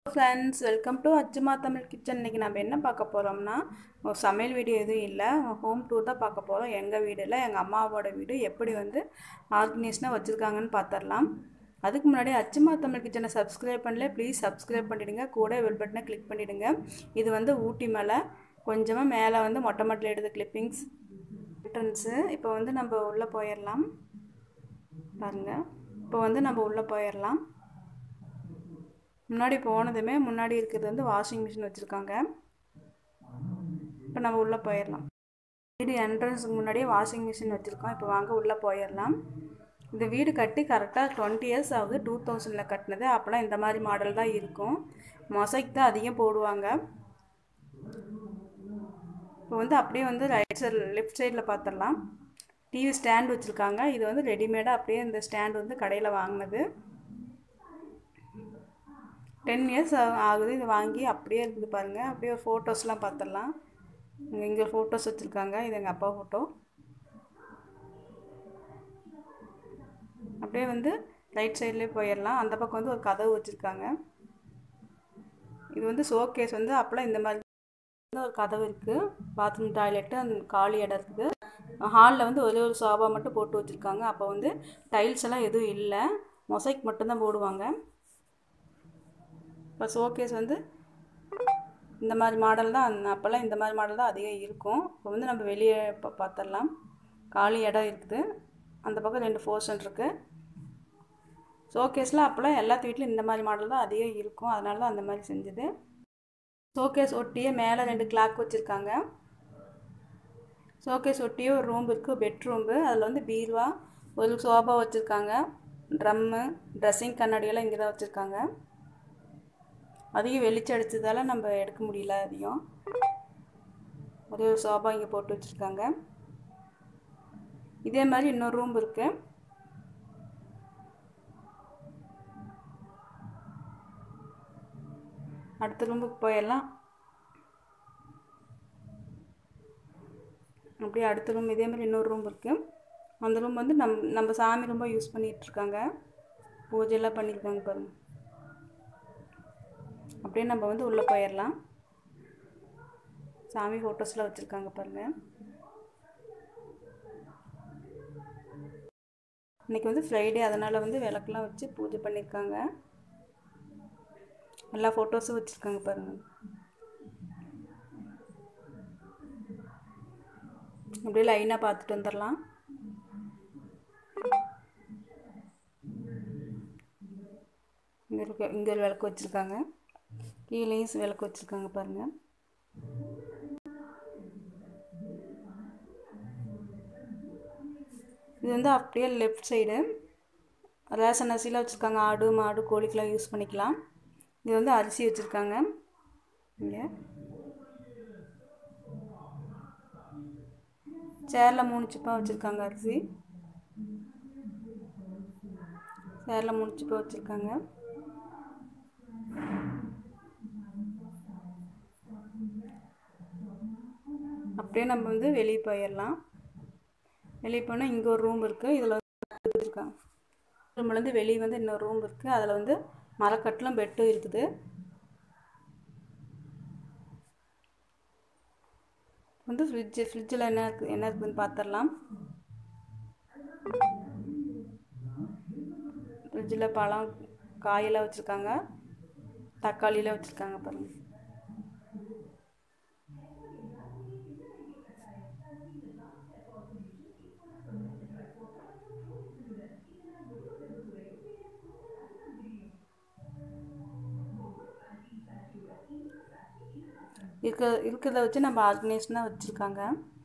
friends welcome to Achuma Tamil kitchen இன்றைக்கி நம்ம என்ன பார்க்க போகிறோம்னா ஒரு சமையல் வீடியோ எதுவும் இல்லை ஹோம் டூர் தான் பார்க்க போகிறோம் எங்கள் வீடில் எங்கள் அம்மாவோட வீடு எப்படி வந்து ஆர்கனைஸ்டாக வச்சுருக்காங்கன்னு பார்த்துடலாம் அதுக்கு முன்னாடி அச்சுமா தமிழ் கிச்சனை சப்ஸ்கிரைப் பண்ணல ப்ளீஸ் சப்ஸ்கிரைப் பண்ணிவிடுங்க கூட வெல் பட்டனை கிளிக் பண்ணிவிடுங்க இது வந்து ஊட்டி மலை கொஞ்சமாக மேலே வந்து மொட்டை மட்டில் எடுத்த கிளிப்பிங்ஸ் என்ட்ரன்ஸு இப்போ வந்து நம்ம உள்ளே போயிடலாம் பாருங்கள் இப்போ வந்து நம்ம உள்ளே போயிடலாம் முன்னாடி போனதுமே முன்னாடி இருக்கிறது வந்து வாஷிங் மிஷின் வச்சுருக்காங்க இப்போ நம்ம உள்ளே போயிடலாம் வீடு என்ட்ரன்ஸுக்கு முன்னாடியே வாஷிங் மிஷின் வச்சுருக்கோம் இப்போ வாங்க உள்ளே போயிடலாம் இந்த வீடு கட்டி கரெக்டாக டுவெண்ட்டி இயர்ஸ் ஆகுது டூ தௌசண்டில் கட்டினது அப்போலாம் இந்த மாதிரி மாடல் தான் இருக்கும் மொசைக் தான் அதிகம் போடுவாங்க இப்போ வந்து அப்படியே வந்து ரைட் சைடு லெஃப்ட் சைடில் பார்த்துடலாம் டிவி ஸ்டாண்ட் வச்சுருக்காங்க இது வந்து ரெடிமேடாக அப்படியே இந்த ஸ்டாண்ட் வந்து கடையில் வாங்கினது டென் இயர்ஸ் ஆகுது இது வாங்கி அப்படியே இருக்குது பாருங்கள் அப்படியே ஒரு ஃபோட்டோஸ்லாம் பார்த்துடலாம் இங்கே இங்கே ஃபோட்டோஸ் வச்சுருக்காங்க இது எங்கள் அப்பா ஃபோட்டோ அப்படியே வந்து ரைட் சைட்லேயே போயிடலாம் அந்த பக்கம் வந்து ஒரு கதவு வச்சுருக்காங்க இது வந்து ஷோகேஸ் வந்து அப்போலாம் இந்த மாதிரி ஒரு கதவு இருக்குது பாத்ரூம் டாய்லெட்டு அந்த காலி இடம் இருக்குது ஹாலில் வந்து ஒரே ஒரு சோபா மட்டும் போட்டு வச்சுருக்காங்க அப்போ வந்து டைல்ஸ் எல்லாம் எதுவும் இல்லை மொசைக் மட்டும்தான் போடுவாங்க இப்போ ஷோகேஸ் வந்து இந்த மாதிரி மாடல் தான் அப்போல்லாம் இந்த மாதிரி மாடல் தான் அதிகம் இருக்கும் இப்போ வந்து நம்ம வெளியே இப்போ பார்த்துடலாம் காலி இடம் இருக்குது அந்த பக்கம் ரெண்டு போர்ஷன் இருக்குது ஷோகேஸில் அப்போல்லாம் எல்லாத்து வீட்லையும் இந்த மாதிரி மாடல் தான் அதிகம் இருக்கும் அதனால தான் அந்த மாதிரி செஞ்சது ஷோகேஸ் ஒட்டியே மேலே ரெண்டு கிளாக் வச்சுருக்காங்க ஷோகேஸ் ஒட்டியே ஒரு ரூம் இருக்குது பெட்ரூம்பு அதில் வந்து பீர்வா ஒரு சோபா வச்சுருக்காங்க ட்ரம்மு ட்ரெஸ்ஸிங் கண்ணாடியெல்லாம் இங்கே தான் வச்சுருக்காங்க அதிகம் வெளிச்சம் அடித்ததால் நம்ம எடுக்க முடியல அதிகம் ஒரே ஒரு சோபா இங்கே போட்டு வச்சுருக்காங்க இதே மாதிரி இன்னொரு ரூம் இருக்குது அடுத்த ரூமுக்கு போயிடலாம் அப்படியே அடுத்த ரூம் இதே மாதிரி இன்னொரு ரூம் இருக்குது அந்த ரூம் வந்து நம் நம்ம சாமி ரொம்ப யூஸ் பண்ணிகிட்ருக்காங்க பூஜையெல்லாம் பண்ணியிருக்காங்க பாருங்கள் அப்படியே நம்ம வந்து உள்ளே போயிடலாம் சாமி ஃபோட்டோஸ்லாம் வச்சுருக்காங்க பாருங்கள் இன்றைக்கி வந்து ஃப்ரைடே அதனால் வந்து விளக்கெலாம் வச்சு பூஜை பண்ணியிருக்காங்க எல்லா ஃபோட்டோஸும் வச்சுருக்காங்க பாருங்கள் அப்படியே லைனாக பார்த்துட்டு வந்துடலாம் இங்கே இருக்க இங்கே ஒரு விளக்கு வச்சுருக்காங்க கீழேயும் விளக்கு வச்சுருக்காங்க பாருங்கள் இது வந்து அப்படியே லெஃப்ட் சைடு ரேஷன் அரிசிலாம் வச்சுருக்காங்க ஆடு மாடு கோழிக்கெலாம் யூஸ் பண்ணிக்கலாம் இது வந்து அரிசி வச்சுருக்காங்க இங்கே சேரில் மூணு சிப்பா வச்சுருக்காங்க அரிசி சேரில் மூணு சிப்பா வச்சுருக்காங்க அப்படியே நம்ம வந்து வெளியே போயிடலாம் வெளியே போனால் இங்கே ஒரு ரூம் இருக்குது இதில் வந்து இருக்காங்க ரூம்லேருந்து வெளியே வந்து இன்னொரு ரூம் இருக்குது அதில் வந்து மரக்கட்டிலும் பெட்டும் இருக்குது வந்து ஃப்ரிட்ஜு ஃப்ரிட்ஜில் என்ன இருக்குது என்ன இருக்குதுன்னு பார்த்துடலாம் ஃப்ரிட்ஜில் பழம் காயெல்லாம் வச்சுருக்காங்க தக்காளியெலாம் வச்சுருக்காங்க பாருங்கள் இருக்க இருக்கிறத வச்சு நம்ம ஆர்கனைஸ்டாக வச்சுருக்காங்க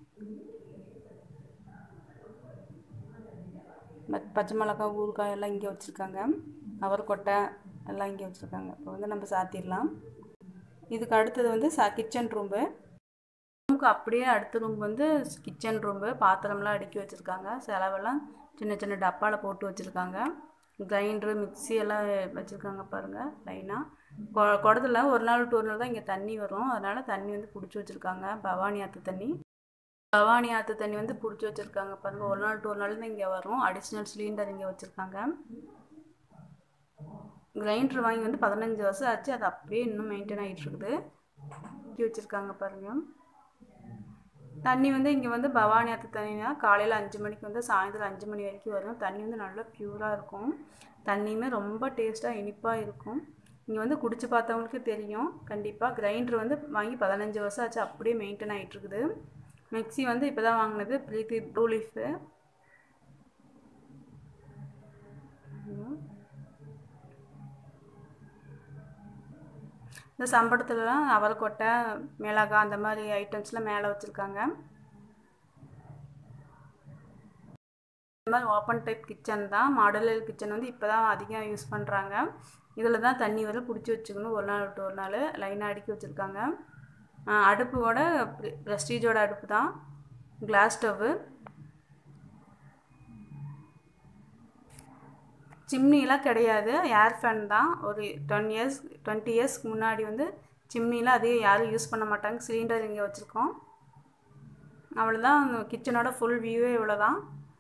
பச்சை மிளகா ஊறுகாய் எல்லாம் இங்கே வச்சுருக்காங்க அவரைக்கொட்டை எல்லாம் இங்கே வச்சுருக்காங்க இப்போ வந்து நம்ம சாத்திடலாம் இதுக்கு அடுத்தது வந்து சா கிச்சன் ரூம்பு ரூமுக்கு அப்படியே அடுத்த ரூம் வந்து கிச்சன் ரூம்பு பாத்திரம்லாம் அடுக்கி வச்சுருக்காங்க செலவெல்லாம் சின்ன சின்ன டப்பாவில் போட்டு வச்சுருக்காங்க கிரைண்டரு மிக்சி எல்லாம் வச்சுருக்காங்க பாருங்கள் லைனாக கொ குடத்துல ஒரு நாள் டூ நாள் தான் இங்கே தண்ணி வரும் அதனால் தண்ணி வந்து பிடிச்சி வச்சுருக்காங்க பவானி ஆற்று தண்ணி பவானி ஆற்று தண்ணி வந்து பிடிச்சி வச்சுருக்காங்க பாருங்கள் ஒரு நாள் டூ நாள் தான் இங்கே வரும் அடிஷ்னல் சிலிண்டர் இங்கே வச்சுருக்காங்க கிரைண்டர் வாங்கி வந்து பதினஞ்சு வருஷம் ஆச்சு அது அப்படியே இன்னும் மெயின்டைன் ஆகிட்டு இருக்குது ஊற்றி வச்சுருக்காங்க பாருங்கள் தண்ணி வந்து இங்கே வந்து பவானி ஆற்று தண்ணினா காலையில் அஞ்சு மணிக்கு வந்து சாயந்தரம் அஞ்சு மணி வரைக்கும் வரும் தண்ணி வந்து நல்லா ப்யூராக இருக்கும் தண்ணியுமே ரொம்ப டேஸ்ட்டாக இனிப்பாக இருக்கும் இங்கே வந்து குடிச்சு பார்த்தவங்களுக்கு தெரியும் கண்டிப்பாக கிரைண்டர் வந்து வாங்கி பதினஞ்சு வருஷம் ஆச்சு அப்படியே மெயின்டைன் ஆகிட்டு இருக்குது மிக்ஸி வந்து இப்போ தான் வாங்கினது ப்ரீத்தி ப்ளூ லீஃபு இந்த சம்பளத்துலலாம் அவரைக்கொட்டை மிளகா அந்த மாதிரி ஐட்டம்ஸ்லாம் மேலே வச்சுருக்காங்க இந்த மாதிரி ஓப்பன் டைப் கிச்சன் தான் மாடலர் கிச்சன் வந்து இப்போ தான் அதிகம் யூஸ் பண்ணுறாங்க இதில் தான் தண்ணி வர பிடிச்சி வச்சுக்கணும் ஒரு நாள் விட்டு ஒரு நாள் லைனாக அடுக்கி வச்சுருக்காங்க அடுப்போட ப்ரெஸ்டீஜோட அடுப்பு தான் கிளாஸ் ஸ்டவ்வு சிம்னிலாம் கிடையாது ஏர் ஃபேன் தான் ஒரு டென் இயர்ஸ் டுவெண்ட்டி இயர்ஸ்க்கு முன்னாடி வந்து சிம்னிலாம் அதே யாரும் யூஸ் பண்ண மாட்டாங்க சிலிண்டர் இங்கே வச்சுருக்கோம் அவ்வளோதான் கிச்சனோட ஃபுல் வியூவே இவ்வளோ தான்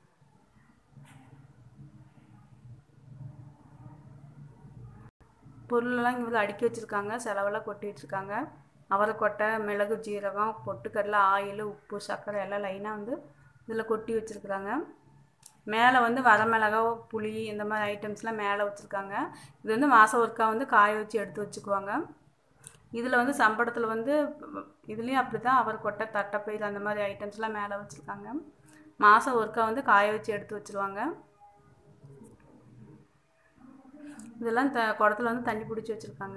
பொருளெல்லாம் இங்கே வந்து அடுக்கி வச்சுருக்காங்க செலவெல்லாம் கொட்டி வச்சுருக்காங்க அவரைக்கொட்டை மிளகு ஜீரகம் பொட்டுக்கடலை ஆயில் உப்பு சர்க்கரை எல்லாம் லைனாக வந்து இதில் கொட்டி வச்சுருக்குறாங்க மேலே வந்து வரமிளகா புளி இந்த மாதிரி ஐட்டம்ஸ்லாம் மேலே வச்சுருக்காங்க இது வந்து மாதம் ஒருக்கா வந்து காய வச்சு எடுத்து வச்சுக்குவாங்க இதில் வந்து சம்பளத்தில் வந்து இதுலேயும் அப்படி தான் அவர் கொட்டை தட்டைப்பயிர் அந்த மாதிரி ஐட்டம்ஸ்லாம் மேலே வச்சுருக்காங்க மாதம் ஒருக்கா வந்து காய வச்சு எடுத்து வச்சுருவாங்க இதெல்லாம் த குடத்துல வந்து தண்ணி பிடிச்சி வச்சுருக்காங்க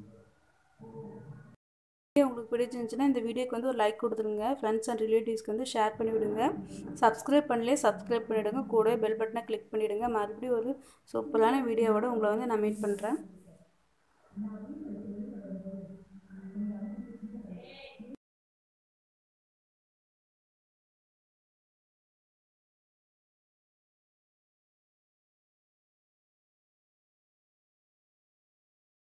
உங்களுக்கு பிடிச்சிருந்துச்சுன்னா இந்த வீடியோக்கு வந்து ஒரு லைக் கொடுத்துருங்க ஃப்ரெண்ட்ஸ் அண்ட் ரிலேட்டிவ்ஸ்க்கு வந்து ஷேர் பண்ணி விடுங்க சப்ஸ்கிரைப் பண்ணலே சப்ஸ்கிரைப் பண்ணிவிடுங்க கூட பெல் பட்டனை கிளிக் பண்ணிவிடுங்க மறுபடியும் ஒரு சூப்பரான வீடியோவோட உங்களை வந்து நான் மீட் பண்ணுறேன்